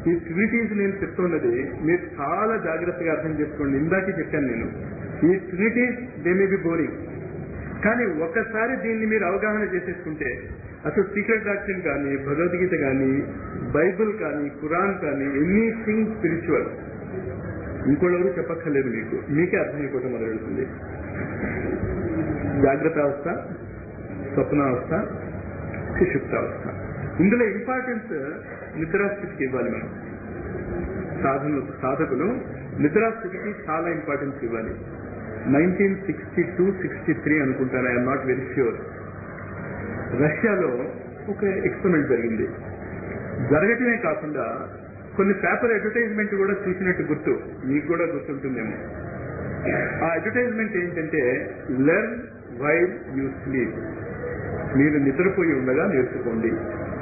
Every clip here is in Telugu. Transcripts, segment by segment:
ఈ ట్రినిటీస్ నేను చెప్తున్నది మీరు చాలా జాగ్రత్తగా అర్థం చేసుకోండి ఇందాకే చెప్పాను నేను ఈ trinities they may be boring కానీ ఒక్కసారి దీన్ని మీరు అవగాహన చేసేసుకుంటే అసలు సీక్రెట్ డాక్టర్ కానీ భగవద్గీత కానీ బైబిల్ కానీ ఖురాన్ కానీ ఎనీథింగ్ స్పిరిచువల్ ఇంకోళ్ళెవరు చెప్పక్కర్లేదు మీకు మీకే అర్థమైపోవటం మొదలెడుతుంది జాగ్రత్త అవస్థ స్వప్నావస్థ సుషుప్తావస్థ ఇందులో ఇంపార్టెన్స్ నిద్రాస్థితికి ఇవ్వాలి మనం సాధనలు సాధకులు నిద్రాస్థితికి చాలా ఇంపార్టెన్స్ ఇవ్వాలి nineteen sixty two sixty three అనుకుంటాను ఐఎమ్ నాట్ వెరీ ష్యూర్ రష్యాలో ఒక ఎక్స్పెరిమెంట్ జరిగింది జరగటమే కాకుండా కొన్ని పేపర్ అడ్వర్టైజ్మెంట్ కూడా చూసినట్టు గుర్తు మీకు కూడా గుర్తుంటుందేమో ఆ అడ్వర్టైజ్మెంట్ ఏంటంటే లెర్న్ వైల్ యూ స్లీప్ మీరు నిద్రపోయి ఉండగా నేర్చుకోండి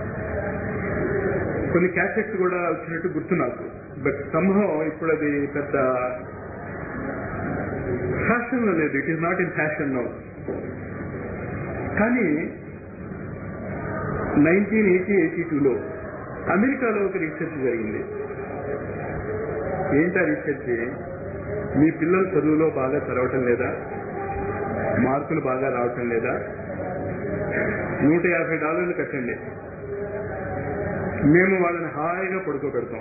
కొన్ని క్యాసెట్స్ కూడా వచ్చినట్టు గుర్తు నాకు బట్ సంభవం ఇప్పుడు అది పెద్ద ఫ్యాషన్ లో లేదు it is not in fashion now కానీ నైన్టీన్ ఎయిటీ ఎయిటీ టూలో అమెరికాలో ఒక రీసెర్చ్ జరిగింది ఏంటా రీసెర్చ్ మీ పిల్లలు చదువులో బాగా చదవటం లేదా మార్కులు బాగా రావటం లేదా నూట యాభై డాలర్లు కట్టండి మేము వాళ్ళని హాయిగా పడుకోబెడతాం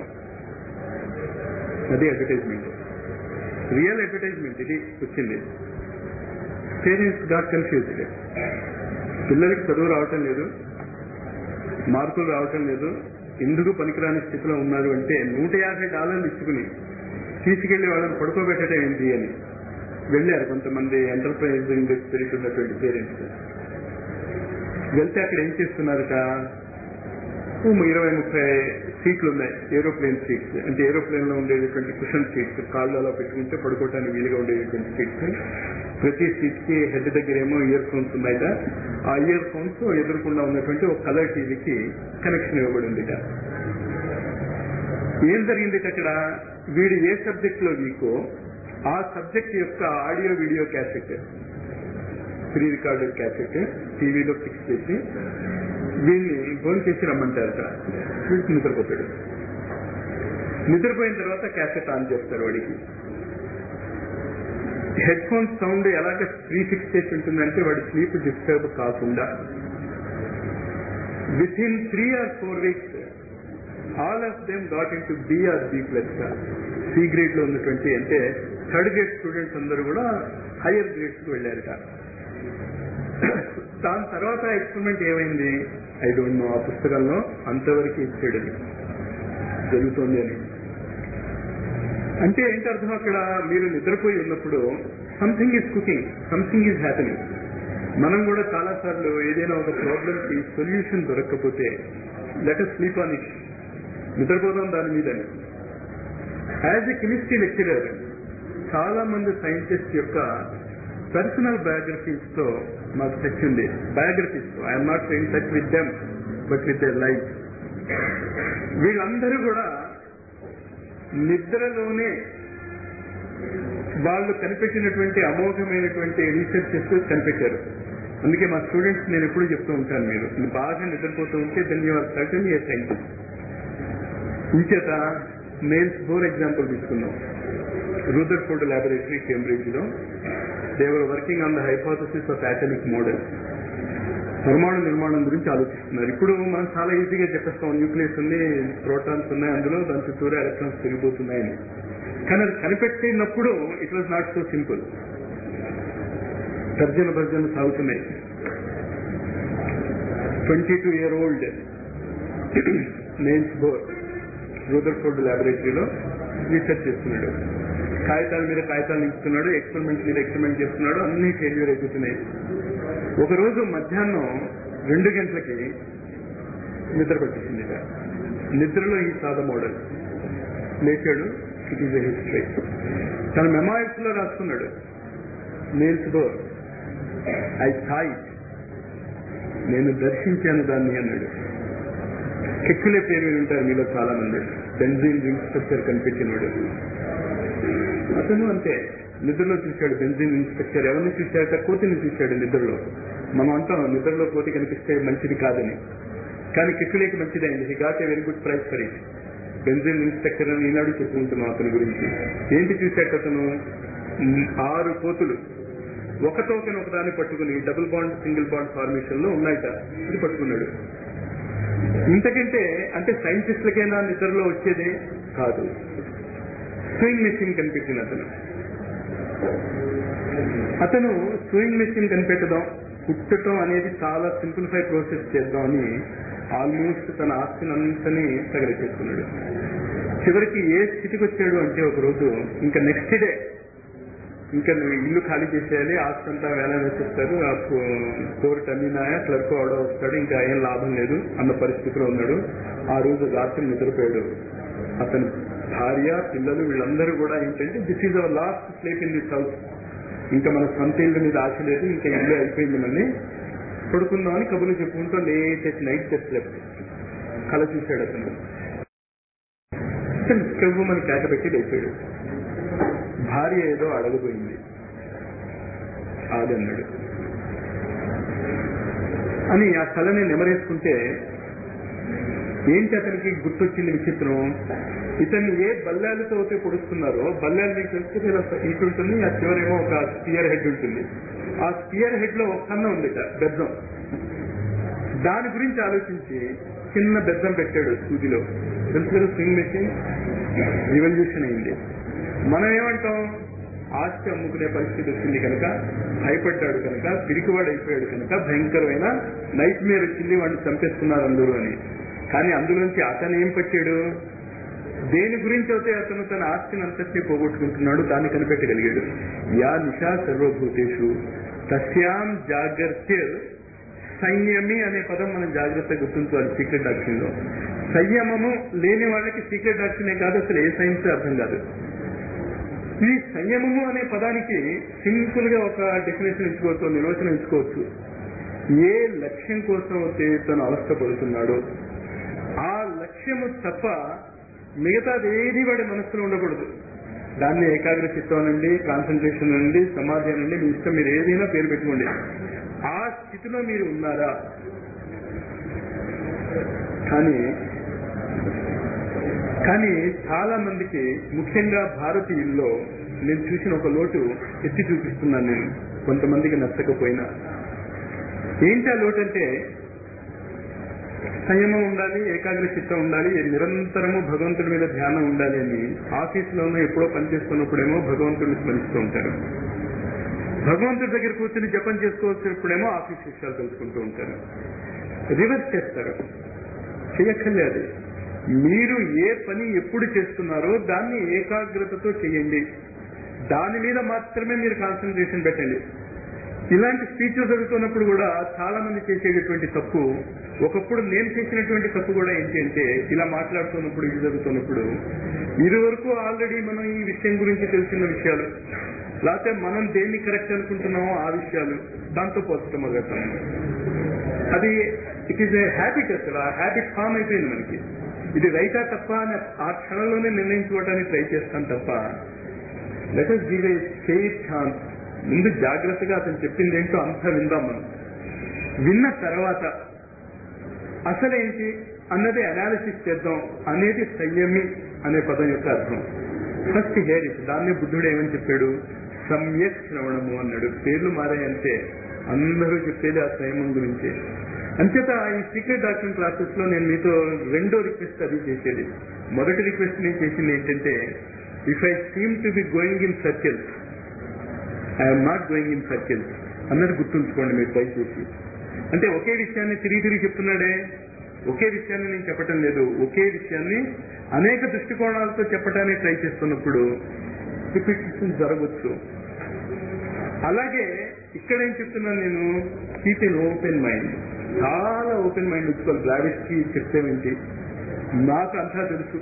అది అడ్వర్టైజ్మెంట్ రియల్ అడ్వర్టైజ్మెంట్ ఇది వచ్చింది పేరెంట్స్ గాట్ కన్ఫ్యూజ్డ్ పిల్లలకి చదువు రావటం లేదు మార్కులు రావటం లేదు ఎందుకు పనికిరాని స్థితిలో ఉన్నారు అంటే నూట యాభై డాలర్లు ఇచ్చుకుని తీసుకెళ్లి వాళ్ళని పడుకోబెట్టడం ఏంటి అని వెళ్ళారు కొంతమంది ఎంటర్ప్రైజింగ్ స్పిరిట్ ఉన్నటువంటి పేరెంట్స్ వెళ్తే అక్కడ ఏం చేస్తున్నారట ఇరవై ముప్పై సీట్లు ఉన్నాయి ఏరోప్లేన్ సీట్స్ అంటే ఏరోప్లేన్ లో ఉండేటటువంటి కుషన్ సీట్స్ కాళ్ళు అలా పెట్టుకుంటే పడుకోవడానికి వీలుగా ఉండేటటువంటి సీట్స్ ప్రతి సీట్ కి హెడ్ దగ్గర ఏమో ఇయర్ ఫోన్స్ ఉన్నాయట ఆ ఇయర్ ఫోన్స్ ఎదురుకుండా ఉన్నటువంటి ఒక కలర్ టీవీకి కనెక్షన్ ఇవ్వబడింది ఏం జరిగింది అక్కడ వీడు ఏ సబ్జెక్ట్ లో వీకో ఆ సబ్జెక్ట్ యొక్క audio video cassette pre recorded cassette టీవీలో ఫిక్స్ చేసి వీడిని ఫోన్ చేసి రమ్మంటారట వీడికి నిద్రపోతాడు నిద్రపోయిన తర్వాత క్యాసెట్ ఆన్ చేస్తారు వాడికి హెడ్ ఫోన్స్ సౌండ్ ఎలాగ ప్రీ ఫిక్స్ చేసి ఉంటుందంటే వాడి స్లీప్ డిస్టర్బ్ కాకుండా within three or four weeks all of them got into B R B plus C grade లో ఉన్నటువంటి అంటే థర్డ్ గ్రేడ్ స్టూడెంట్స్ అందరూ కూడా హైయర్ గ్రేడ్స్ కి వెళ్ళారట దాని తర్వాత ఎక్స్పెరిమెంట్ ఏమైంది ఐ డోంట్ నో ఆ పుస్తకంలో అంతవరకు ఇచ్చాడు అది జరుగుతోంది అని అంటే ఏంటి అర్థం అక్కడ మీరు నిద్రపోయి ఉన్నప్పుడు something is cooking something is happening మనం కూడా చాలా సార్లు ఏదైనా ఒక ప్రాబ్లం కి సొల్యూషన్ దొరకకపోతే లెట్ స్లీప్ ఆన్ ఇట్ నిద్రపోదాం దాని మీద యాజ్ ఎ కెమిస్ట్రీ లెక్చరర్ చాలా మంది సైంటిస్ట్ యొక్క పర్సనల్ బయోగ్రఫీస్ తో మాకు టచ్ ఉంది బయోగ్రఫీస్ తో I'm not in touch with them but with their life వీళ్ళందరూ కూడా నిద్రలోనే వాళ్ళు కనిపెట్టినటువంటి అమోఘమైనటువంటి రీసెర్చెస్ కనిపెట్టారు అందుకే మా స్టూడెంట్స్ నేను ఎప్పుడు చెప్తూ ఉంటాను మీరు మీరు బాగా నిద్రపోతూ ఉంటే then you are certain a scientist ఇంచేత మేల్స్ ఫోర్ ఎగ్జాంపుల్ తీసుకున్నాం రూదర్ఫోర్డ్ ల్యాబొరేటరీ కేంబ్రిడ్జ్ లో they were working on the hypothesis of atomic model పరమాణు నిర్మాణం గురించి ఆలోచిస్తున్నారు ఇప్పుడు మనం చాలా ఈజీగా చెప్పేస్తాం న్యూక్లియస్ ఉంది ప్రోటాన్స్ ఉన్నాయి అందులో దాని చుట్టూరా ఎలక్ట్రాన్స్ తిరిగిపోతున్నాయని కానీ అది కనిపెట్టినప్పుడు it was not so simple తర్జన భర్జన సాగుతున్నాయి twenty two year old names Bohr Rutherford ల్యాబొరేటరీలో రీసెర్చ్ చేస్తున్నాడు కాగితాల మీద కాగితాలు నింపుతున్నాడు ఎక్స్పెరిమెంట్ మీద ఎక్స్పెరిమెంట్ చేస్తున్నాడు అన్ని ఫెయిల్యూర్ అయిపోతున్నాయి ఒక రోజు మధ్యాహ్నం రెండు గంటలకి నిద్ర పట్టేసింది నిద్రలో ఈ సాద మోడల్ లేచాడు ఇట్ ఈస్ ఎ హిస్టరీ తన మెమాయిల్స్ లో రాసుకున్నాడు నేల్స్ బోర్ ఐ థాయి నేను దర్శించాను దాన్ని అన్నాడు కెక్కులే పేరు మీద ఉంటారు మీలో చాలా మంది బెంజిన్ రింగ్ స్ట్రక్చర్ కనిపెట్టినాడు అతను అంతే నిద్రలో చూశాడు బెంజిన్ ఇన్స్పెక్టర్ ఎవరిని చూశాడట కోతిని చూశాడు నిద్రలో మనం అంటాం నిద్రలో కోతి కనిపిస్తే మంచిది కాదని కానీ కిక్కులేకి మంచిదైంది he got a very good price for it benzene inspector అని ఈనాడు చెప్పుకుంటున్నాం అతని గురించి ఏంటి చూశాక అతను మ్, ఆరు కోతులు ఒక టోకెన్ ఒకదాన్ని పట్టుకుని double bond single bond formation లో ఉన్నాయట ఇది పట్టుకున్నాడు ఇంతకంటే అంటే సైంటిస్టులకైనా నిద్రలో వచ్చేదే కాదు స్వింగ్ మెషిన్ కనిపెట్టిన అతను అతను స్వింగ్ మెషిన్ కనిపెట్టడం కుట్టడం అనేది చాలా సింప్లిఫై ప్రాసెస్ చేద్దామని ఆల్మోస్ట్ తన ఆస్తిని అంతని తగలెట్టేసుకున్నాడు చివరికి ఏ స్థితికి వచ్చాడు అంటే ఒక రోజు ఇంకా నెక్స్ట్ డే ఇంకా నువ్వు ఇల్లు ఖాళీ చేసేయాలి ఆస్తి అంతా వేల వేసేస్తారు ఆ కోర్టు అమ్మినాయా క్లర్క్ అవడం వస్తాడు ఇంకా ఏం లాభం లేదు అన్న పరిస్థితిలో ఉన్నాడు ఆ రోజు రాత్రి నిద్రపోయాడు అతని భార్య పిల్లలు వీళ్ళందరూ కూడా ఏంటంటే this is our last sleep in this house ఇంకా మన సొంత ఇల్లు మీద ఆశ లేదు ఇంకా ఇల్లు అయిపోయింది మళ్ళీ పడుకుందామని కబుర్లు చెప్పుకుంటూ లేటెస్ట్ నైట్ చెప్ కళ చూశాడు అతను కెవ్వు మన కేక పెట్టి లేచాడు భార్య ఏదో అడగబోయింది ఆగన్నాడు అని ఆ కళని నెమరేసుకుంటే ఏంటి అతనికి గుర్తొచ్చింది విచిత్రం ఇతన్ని ఏ బల్లాలతో అయితే పొడుస్తున్నారో బల్లాలు మీకు తెలుసుకుంటే ఇలా ఇటు ఉంటుంది ఆ చివరేమో ఒక స్పియర్ హెడ్ ఉంటుంది ఆ స్పియర్ హెడ్ లో ఒక కన్న ఉంది బెద్దం దాని గురించి ఆలోచించి చిన్న బెద్దం పెట్టాడు సూదిలో తెలుసు కదా స్వింగ్ మెషిన్ రివల్యూషన్ అయింది మనం ఏమంటాం ఆస్తి అమ్ముకునే పరిస్థితి వచ్చింది కనుక భయపడ్డాడు కనుక పిరికివాడు అయిపోయాడు కనుక భయంకరమైన నైట్ మేర్ వచ్చింది వాడిని చంపేస్తున్నారు అందరూ అని కానీ అందులోంచి అతను ఏం పట్టాడు దేని గురించి అయితే అతను తన ఆస్తిని అంతటినీ పోగొట్టుకుంటున్నాడు దాన్ని కనిపెట్టగలిగాడు యా నిషా సర్వభూతేషు తస్యాం జాగ్రత్త సంయమి అనే పదం మనం జాగ్రత్తగా గుర్తుంచుకోవాలి సీక్రెట్ డాక్టరీన్ లో సంయమము లేని వాళ్ళకి సీక్రెట్ డాక్టరీనే కాదు అసలు ఏ సైన్స్ అర్థం కాదు ఈ సంయమము అనే పదానికి సింపుల్ గా ఒక డెఫినేషన్ ఇచ్చుకోవచ్చు నిర్వచనం ఇచ్చుకోవచ్చు ఏ లక్ష్యం కోసం అయితే తను అవస్థపడుతున్నాడో ఆ లక్ష్యము తప్ప మిగతాది ఏది వాడి మనస్సులో ఉండకూడదు దాన్ని ఏకాగ్ర చిత్తం అనండి కాన్సన్ట్రేషన్ అనండి సమాధి అనండి మీ ఇష్టం మీరు ఏదైనా పేరు పెట్టుకోండి ఆ స్థితిలో మీరు ఉన్నారా కానీ కానీ చాలా మందికి ముఖ్యంగా భారతీయుల్లో నేను చూసిన ఒక లోటు ఎత్తి చూపిస్తున్నాను నేను కొంతమందికి నచ్చకపోయినా ఏంటి ఆ లోటు అంటే సంయమం ఉండాలి ఏకాగ్ర చిత్తం ఉండాలి నిరంతరము భగవంతుడి మీద ధ్యానం ఉండాలి అని ఆఫీసులోనూ ఎప్పుడో పనిచేస్తున్నప్పుడేమో భగవంతుడిని స్మరిస్తూ ఉంటారు భగవంతుడి దగ్గర కూర్చుని జపం చేసుకోవాల్సినప్పుడేమో ఆఫీస్ విషయాలు తెలుసుకుంటూ ఉంటారు రివర్స్ చేస్తారు చేయక్కర్లేదు మీరు ఏ పని ఎప్పుడు చేస్తున్నారో దాన్ని ఏకాగ్రతతో చేయండి దాని మీద మాత్రమే మీరు కాన్సన్ట్రేషన్ పెట్టండి ఇలాంటి స్పీచ్లు జరుగుతున్నప్పుడు కూడా చాలా మంది చేసేటటువంటి తప్పు ఒకప్పుడు నేను చేసినటువంటి తప్పు కూడా ఏంటి అంటే ఇలా మాట్లాడుతున్నప్పుడు ఇది జరుగుతున్నప్పుడు ఇది వరకు ఆల్రెడీ మనం ఈ విషయం గురించి తెలిసిన విషయాలు లేకపోతే మనం దేన్ని కరెక్ట్ అనుకుంటున్నామో ఆ విషయాలు దాంతో పోల్చడం మొదలెడతాం అది ఇట్ ఈస్ ఏ హ్యాబిట్ అసలు ఆ హ్యాబిట్ ఫామ్ అయిపోయింది మనకి ఇది రైటా తప్ప అని ఆ క్షణంలోనే నిర్ణయించుకోవడానికి ట్రై చేస్తాం తప్ప let us give a safe chance ముందు జాగ్రత్తగా అతను చెప్పింది ఏంటో అంతా విందాం మనం విన్న తర్వాత అసలేంటి అన్నది అనాలిసిస్ చేద్దాం అనేది సంయమి అనే పదం యొక్క అర్థం ఫస్ట్ హియర్ ఇట్ దాన్నే బుద్ధుడు ఏమని చెప్పాడు సమ్యక్ శ్రవణము అన్నాడు పేర్లు మారాయంటే అందరూ చెప్పేది ఆ సంయమం గురించి అంచేత ఈ సీక్రెట్ డాక్టర్ క్లాసెస్ లో నేను మీతో రెండో రిక్వెస్ట్ అది చేసేది మొదటి రిక్వెస్ట్ నేను చేసింది ఏంటంటే if I seem to be going in circles I'm not going in circles అన్నది గుర్తుంచుకోండి మీరు దయచేసి అంటే ఒకే విషయాన్ని తిరిగి తిరిగి చెప్తున్నాడే ఒకే విషయాన్ని నేను చెప్పటం లేదు ఒకే విషయాన్ని అనేక దృష్టికోణాలతో చెప్పడానికి ట్రై చేస్తున్నప్పుడు రిపీటేషన్ జరగచ్చు అలాగే ఇక్కడ ఏం చెప్తున్నాను నేను కీప్ ఎన్ ఓపెన్ మైండ్ చాలా ఓపెన్ మైండ్ ఉంచుకోవాలి బ్లాడిస్ కి చెప్తేమేంటి నాకు అంతా తెలుసు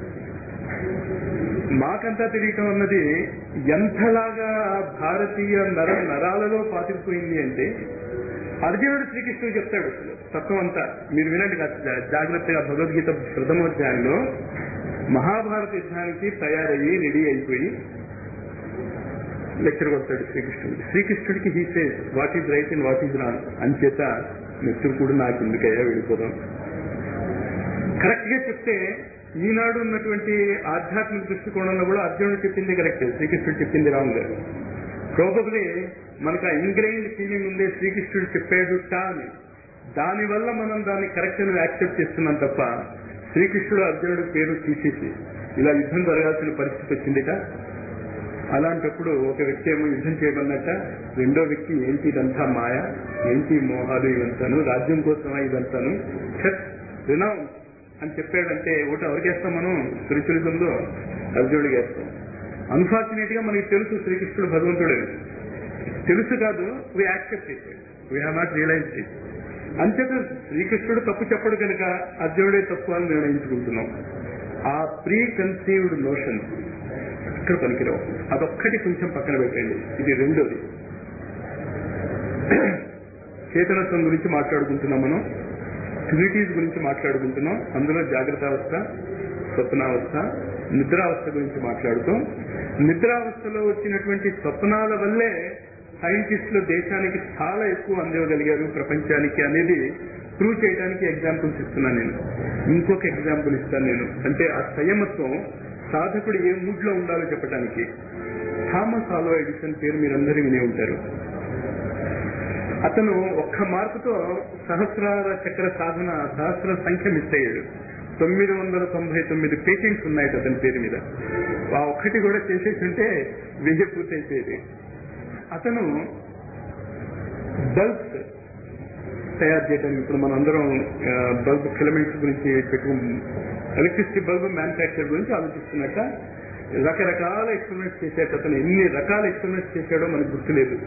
మాకంతా తెలియటం అన్నది ఎంతలాగా భారతీయ నర నరాలలో పాతిపోయింది అంటే అర్జునుడు శ్రీకృష్ణుడు చెప్తాడు అసలు తత్వం అంతా మీరు వినండి కాస్త జాగ్రత్తగా భగవద్గీత ప్రథమోధ్యాయంలో మహాభారత యుద్ధానికి తయారయ్యి రెడీ అయిపోయి లెక్చర్ కొడతాడు శ్రీకృష్ణుడు శ్రీకృష్ణుడికి he says what is right and what is wrong అంచేత నెత్తురు కూడా నాకు ఎందుకయ్యా వెళ్ళిపోదాం కరెక్ట్ గా చెప్తే ఈనాడు ఉన్నటువంటి ఆధ్యాత్మిక దృష్టికోణంలో కూడా అర్జునుడు చెప్పింది కరెక్టే శ్రీకృష్ణుడు చెప్పింది రాంగ్ ప్రాబబ్లీ మనకు ఆ ఇంగ్రైన్డ్ ఫీలింగ్ ఉందే శ్రీకృష్ణుడు చెప్పాడు అని దానివల్ల మనం దాన్ని కరెక్ట్ అని యాక్సెప్ట్ చేస్తున్నాం తప్ప శ్రీకృష్ణుడు అర్జునుడు పేరు తీసేసి ఇలా యుద్ధం జరగాల్సిన పరిస్థితి వచ్చిందిట అలాంటప్పుడు ఒక వ్యక్తి ఏమో యుద్ధం చేయమన్నట్ట రెండో వ్యక్తి ఏంటి ఇదంతా మాయ ఏంటి మోహాలు ఇదంతాను రాజ్యం కోసమా ఇదంతాను ఛత్ రినౌన్ అని చెప్పాడంటే ఒకటి ఎవరికేస్తాం మనం స్పిరిచువలిజంలో అర్జునుడికి వేస్తాం అన్ఫార్చునేట్ గా మనకి తెలుసు శ్రీకృష్ణుడు భగవంతుడు తెలుసు కాదు we accept it we have not realize it అంచేత శ్రీకృష్ణుడు తప్పు చెప్పడు కనుక అర్జునుడే తప్పు అని నిర్ణయించుకుంటున్నాం ఆ ప్రీ కన్సీవ్డ్ నోషన్ ఇక్కడ పనికిరావు అదొక్కటి కొంచెం పక్కన పెట్టండి ఇది రెండోది చేతనత్వం గురించి మాట్లాడుకుంటున్నాం మనం ట్రినిటీస్ గురించి మాట్లాడుకుంటున్నాం అందులో జాగ్రత్త అవస్థ స్వప్నావస్థ నిద్రావస్థ గురించి మాట్లాడుతూ నిద్రావస్థలో వచ్చినటువంటి స్వప్నాల వల్లే సైంటిస్టులు దేశానికి చాలా ఎక్కువ అందివ్వగలిగారు ప్రపంచానికి అనేది ప్రూవ్ చేయడానికి ఎగ్జాంపుల్స్ ఇస్తున్నాను నేను ఇంకొక ఎగ్జాంపుల్ ఇస్తాను నేను అంటే ఆ సంయమత్వం సాధకుడు ఏ మూడ్ లో ఉండాలో చెప్పడానికి థామస్ ఆల్వా ఎడిసన్ పేరు మీరందరూ వినే ఉంటారు అతను ఒక్క మార్కుతో సహస్రార చక్ర సాధన సహస్ర సంఖ్య మిస్ అయ్యాడు తొమ్మిది వందల తొంభై తొమ్మిది పేటెంట్స్ ఉన్నాయి అతని పేరు మీద ఆ ఒక్కటి కూడా చేసేసి ఉంటే వెయ్యి పూర్తయిపోయేది అతను బల్బ్స్ తయారు చేయడానికి ఇప్పుడు మనం అందరం బల్బ్ ఫిలమెంట్స్ గురించి పెట్టుకు ఎలక్ట్రిసిటీ బల్బ్ మ్యానుఫ్యాక్చర్ గురించి ఆలోచిస్తున్నట్ట రకరకాల ఎక్స్పెరిమెంట్స్ చేశాక అతను ఎన్ని రకాల ఎక్స్పెరిమెంట్స్ చేశాడో మనకు గుర్తులేదు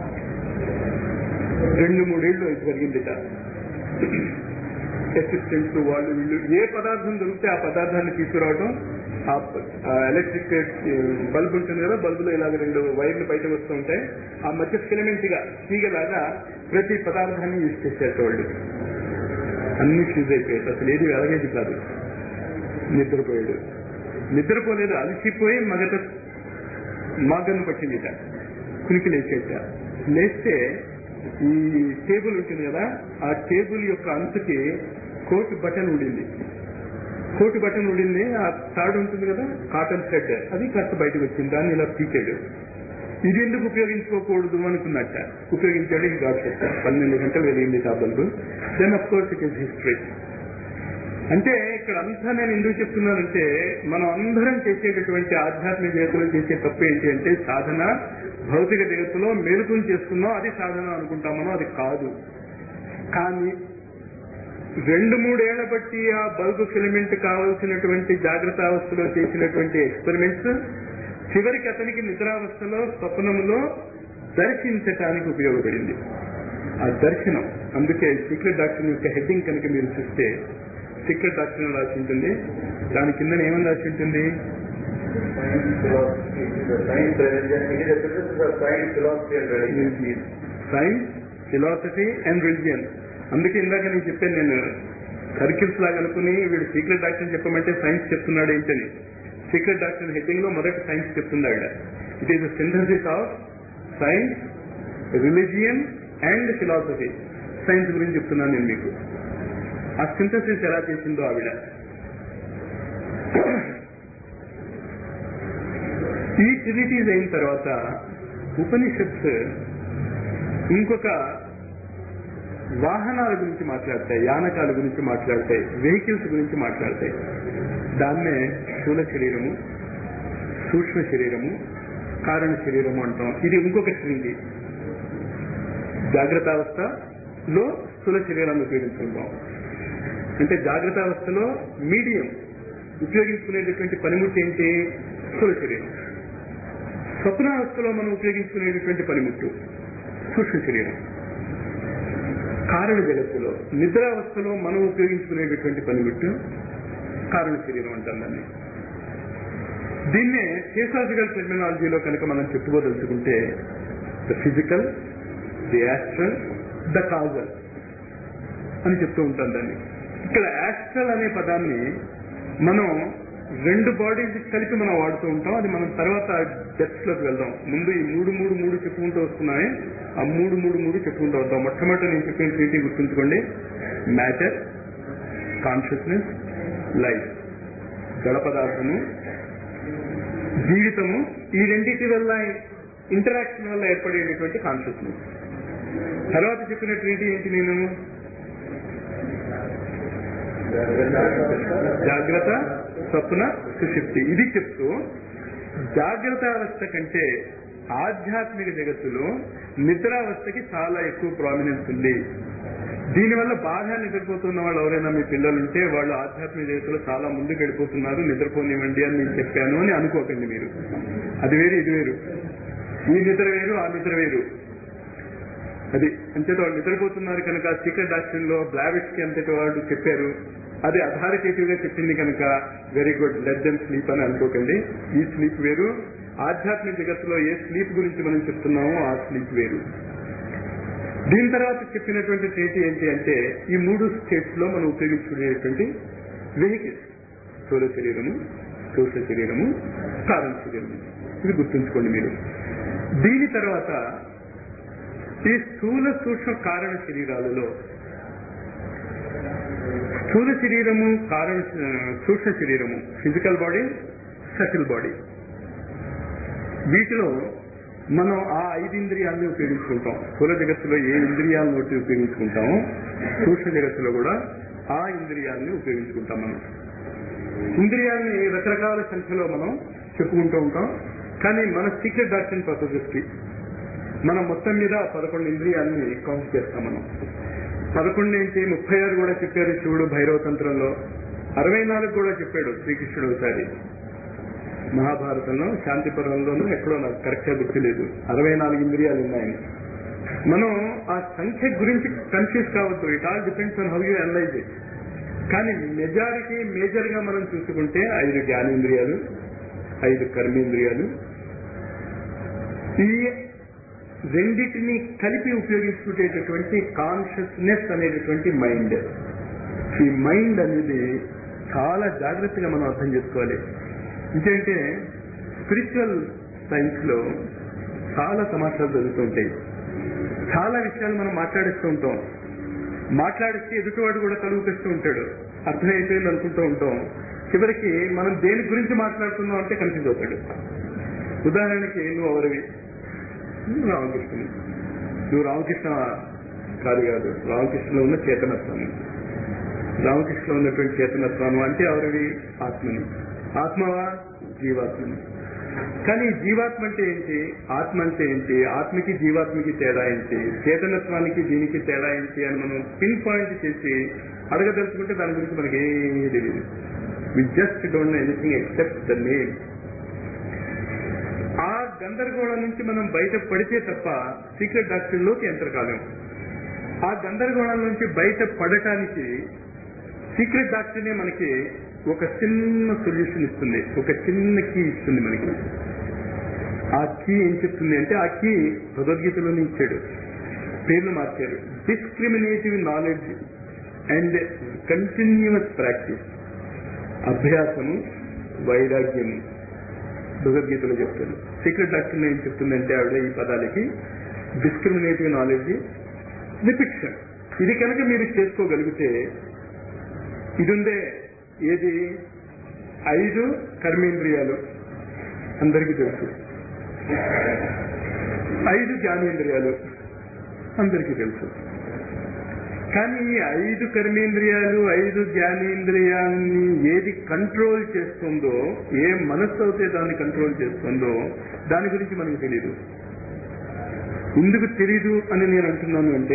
రెండు మూడేళ్లు ఇది జరిగిందిట అసిస్టెంట్స్ వాళ్ళు వీళ్ళు ఏ పదార్థం దొరికితే ఆ పదార్థాన్ని తీసుకురావడం ఆ ఎలక్ట్రిక్ బల్బ్ ఉంటుంది కదా బల్బులో ఇలాగ రెండు వైర్లు బయటకు వస్తూ ఉంటాయి ఆ మధ్య ఫిలమెంట్ గా తీగలాగా ప్రతి పదార్థాన్ని యూజ్ చేశారు వాళ్ళు అన్ని ఫ్యూజ్ అయిపోయాయి అసలు ఏది వెలగేది కాదు నిద్రపోయాడు నిద్రపోలేదు అలసిపోయి మగత మాగన్ను పట్టిందిట కునికి లేచేట లేస్తే ఈ టేబుల్ ఉంటుంది కదా ఆ టేబుల్ యొక్క అంచుకి కోట్ బటన్ ఉండింది కోటు బటన్ ఉండింది ఆ తాడు ఉంటుంది కదా కాటన్ థ్రెడ్ అది కాస్త బయటకు వచ్చింది దాన్ని ఇలా పీకాడు ఇది ఎందుకు ఉపయోగించుకోకూడదు అనుకున్నట్ట ఉపయోగించాడు ఈ గాడ్ పన్నెండు గంటలు వెలిగింది ఆ bulb then of course it is history అంటే ఇక్కడ అంతా నేను ఎందుకు చెప్తున్నానంటే మనం అందరం చేసేటటువంటి ఆధ్యాత్మిక జగత్తులో చేసే తప్పు ఏంటి అంటే సాధన భౌతిక జగత్తులో మేలుకుని చేస్తున్నాం అది సాధన అనుకుంటాం మనం అది కాదు కానీ రెండు మూడేళ్ల బట్టి ఆ బల్బు ఫిలమెంట్ కావలసినటువంటి జాగ్రత్త అవస్థలో చేసినటువంటి ఎక్స్పెరిమెంట్స్ చివరికి అతనికి నిద్రావస్థలో స్వప్నములో దర్శించటానికి ఉపయోగపడింది ఆ దర్శనం అందుకే సీక్రెట్ డాక్టర్ యొక్క హెడ్డింగ్ కనుక మీరు చూస్తే సీక్రెట్ డాక్టర్ రాసి ఉంటుంది దాని కింద ఏమని రాసి ఉంటుంది సైన్స్ ఫిలాసఫీ అండ్ రిలిజియన్ అందుకే ఇందాక నేను చెప్పాను నేను సర్కిల్స్ లాగా అనుకుని వీడు సీక్రెట్ డాక్టర్ చెప్పమంటే సైన్స్ చెప్తున్నాడు ఏంటని సీక్రెట్ డాక్టర్ హెడ్డింగ్ లో మొదటి సైన్స్ చెప్తుంది ఆవిడ it is synthesis of science religion and philosophy science గురించి చెప్తున్నాను నేను మీకు ఆ సింథసిస్ ఎలా చేసిందో ఆవిడ ఈ ట్రినిటీస్ అయిన తర్వాత ఉపనిషత్స్ ఇంకొక వాహనాల గురించి మాట్లాడతాయి యానకాల గురించి మాట్లాడతాయి వెహికల్స్ గురించి మాట్లాడతాయి దాన్నే స్థూల శరీరము సూక్ష్మ శరీరము కారణ శరీరము అంటాం ఇది ఇంకొక శ్రీంగి జాగ్రత్త అవస్థలో స్థూల శరీరాన్ని ఉపయోగించుకుంటాం అంటే జాగ్రత్త అవస్థలో మీడియం ఉపయోగించుకునేటటువంటి పనిముట్టు ఏంటి స్థూల శరీరం స్వప్నావస్థలో మనం ఉపయోగించుకునేటటువంటి పనిముట్టు సూక్ష్మ శరీరం కారణ జగత్తులో నిద్రావస్థలో మనం ఉపయోగించుకునేటటువంటి పనిముట్టు కారణ శరీరం అంటాం దాన్ని దీన్నే థియోసాఫికల్ టెర్మినాలజీలో కనుక మనం చెప్పుకోదలుచుకుంటే the physical the astral the causal అని చెప్తూ ఉంటాం దాన్ని ఇక్కడ యాస్ట్రల్ అనే పదాన్ని మనం రెండు బాడీస్ కలిపి మనం వాడుతూ ఉంటాం అది మనం తర్వాత డెప్త్ లోకి వెళ్దాం ముందు ఈ మూడు మూడు మూడు చెప్పుకుంటూ వస్తున్నాయి ఆ మూడు మూడు మూడు చెప్పుకుంటూ వద్దాం మొట్టమొదటి నేను చెప్పిన ట్రీటీ గుర్తుంచుకోండి మ్యాటర్ కాన్షియస్నెస్ లైఫ్ జడ పదార్థము జీవితము ఈ రెండింటి వల్ల ఇంటరాక్షన్ వల్ల ఏర్పడేటటువంటి కాన్షియస్నెస్ తర్వాత చెప్పినటువంటి ఏంటి నేను జాగ్రత్త స్వప్న సుషుప్తి ఇది చెప్తూ జాగ్రత్త అవస్థ కంటే ఆధ్యాత్మిక జగత్తులో నిద్రావస్థకి చాలా ఎక్కువ ప్రామినెన్స్ ఉంది దీనివల్ల బాగా నిద్రపోతున్న వాళ్ళు ఎవరైనా మీ పిల్లలు ఉంటే వాళ్ళు ఆధ్యాత్మిక జగత్తులో చాలా ముందుకు వెళ్ళిపోతున్నారు నిద్రపోనివ్వండి అని నేను చెప్పాను అని అనుకోకండి మీరు అది వేరు ఇది వేరు ఈ నిద్ర వేరు ఆ నిద్ర వేరు అది అంతేత వాళ్ళు నిద్రపోతున్నారు కనుక సీక్రెట్ డాక్టర్ లో బ్లావిట్స్ కి అంతటి వాళ్ళు చెప్పారు అది అథారిటేటివ్ గా చెప్పింది కనుక very good let then sleep అని అనుకోకండి ఈ స్లీప్ వేరు ఆధ్యాత్మిక జగత్తులో ఏ స్లీప్ గురించి మనం చెప్తున్నామో ఆ స్లీప్ వేరు దీని తర్వాత చెప్పినటువంటి స్టేట్ ఏంటి అంటే ఈ మూడు స్టేట్స్ లో మనం ఉపయోగించుకునేటువంటి వెహికల్స్ స్థూల శరీరము సూక్ష్మ శరీరము కారణ శరీరము ఇది గుర్తుంచుకోండి మీరు దీని తర్వాత ఈ స్థూల సూక్ష్మ కారణ శరీరాలలో స్థూల శరీరము కారణ సూక్ష్మ శరీరము ఫిజికల్ బాడీ సటిల్ బాడీ వీటిలో మనం ఆ ఐదు ఇంద్రియాలని ఉపయోగించుకుంటాం స్థూల జగత్తులో ఏ ఇంద్రియాలను ఒకటి ఉపయోగించుకుంటామో సూక్ష్మ జగత్తులో కూడా ఆ ఇంద్రియాలని ఉపయోగించుకుంటాం మనం ఇంద్రియాలని రకరకాల సంఖ్యలో మనం చెప్పుకుంటూ ఉంటాం కానీ మన సీక్రెట్ డాక్టర్ పర్పసెస్ కి మనం మొత్తం మీద పదకొండు ఇంద్రియాలని కౌంట్ చేస్తాం మనం పదకొండు ఏంటి ముప్పై ఆరు కూడా చెప్పారు శివుడు భైరవ తంత్రంలో అరవై నాలుగు కూడా చెప్పాడు శ్రీకృష్ణుడు ఒకసారి మహాభారతంలో శాంతిపురంలోనూ ఎక్కడో నాకు కరెక్ట్ గా గుర్తులేదు అరవై నాలుగు ఇంద్రియాలు ఉన్నాయని మనం ఆ సంఖ్య గురించి కన్ఫ్యూజ్ కావద్దు it all depends on how you analyse it కానీ మెజారిటీ మేజర్ గా మనం చూసుకుంటే ఐదు జ్ఞానేంద్రియాలు ఐదు కర్మేంద్రియాలు ఈ రెండింటిని కలిపి ఉపయోగించుకునేటటువంటి కాన్షియస్నెస్ అనేటటువంటి మైండ్ ఈ మైండ్ అనేది చాలా జాగ్రత్తగా మనం అర్థం చేసుకోవాలి ఎందుకంటే స్పిరిచువల్ సైన్స్ లో చాలా సమాచారాలు జరుగుతుంటాయి చాలా విషయాలు మనం మాట్లాడిస్తూ ఉంటాం మాట్లాడిస్తే ఎదుటివాడు కూడా తలుగు పెస్తూ ఉంటాడు అర్థమైపోయింది అనుకుంటూ ఉంటాం చివరికి మనం దేని గురించి మాట్లాడుతున్నాం అంటే కన్ఫ్యూజ్ అవుతాడు ఉదాహరణకి నువ్వు ఎవరివి నువ్వు రామకృష్ణుని నువ్వు రామకృష్ణ కాదు కాదు రామకృష్ణలో ఉన్న చేతనత్వాన్ని రామకృష్ణలో ఉన్నటువంటి చేతనత్వాన్ని అంటే ఎవరివి ఆత్మని ఆత్మవా జీవాత్మని కానీ జీవాత్మ అంటే ఏంటి ఆత్మ అంటే ఏంటి ఆత్మకి జీవాత్మకి తేడా ఏంటి చేతనత్వానికి దీనికి తేడా ఏంటి అని మనం పిన్ పాయింట్ చేసి అడగదలుచుకుంటే దాని గురించి మనకి ఏమీ తెలియదు we just don't know anything except the name ఆ గందరగోళం నుంచి మనం బయట పడితే తప్ప సీక్రెట్ డాక్టర్లోకి ఎంటర్ కాలేము ఆ గందరగోళం నుంచి బయట పడటానికి సీక్రెట్ డాక్టర్నే మనకి ఒక చిన్న సొల్యూషన్ ఇస్తుంది ఒక చిన్న కీ ఇస్తుంది మనకి ఆ కీ ఏం చెప్తుంది అంటే ఆ కీ భగవద్గీతలోనే ఇచ్చాడు పేర్లు మార్చారు discriminative knowledge and continuous practice అభ్యాసము వైరాగ్యము భగవద్గీతలో చెప్తాను సీక్రెట్ డాక్టర్ ఏం చెప్తుందంటే ఆవిడ ఈ పదాలకి డిస్క్రిమినేటివ్ నాలెడ్జ్ రిపిక్షన్ ఇది కనుక మీరు చేసుకోగలిగితే ఇది ఉందే ఏది ఐదు కర్మేంద్రియాలు అందరికీ తెలుసు ఐదు జ్ఞానేంద్రియాలు అందరికీ తెలుసు కానీ ఈ ఐదు కర్మేంద్రియాలు ఐదు జ్ఞానేంద్రియాన్ని ఏది కంట్రోల్ చేస్తుందో ఏ మనస్సు అయితే దాన్ని కంట్రోల్ చేస్తుందో దాని గురించి మనకు తెలియదు ఎందుకు తెలీదు అని నేను అంటున్నాను అంటే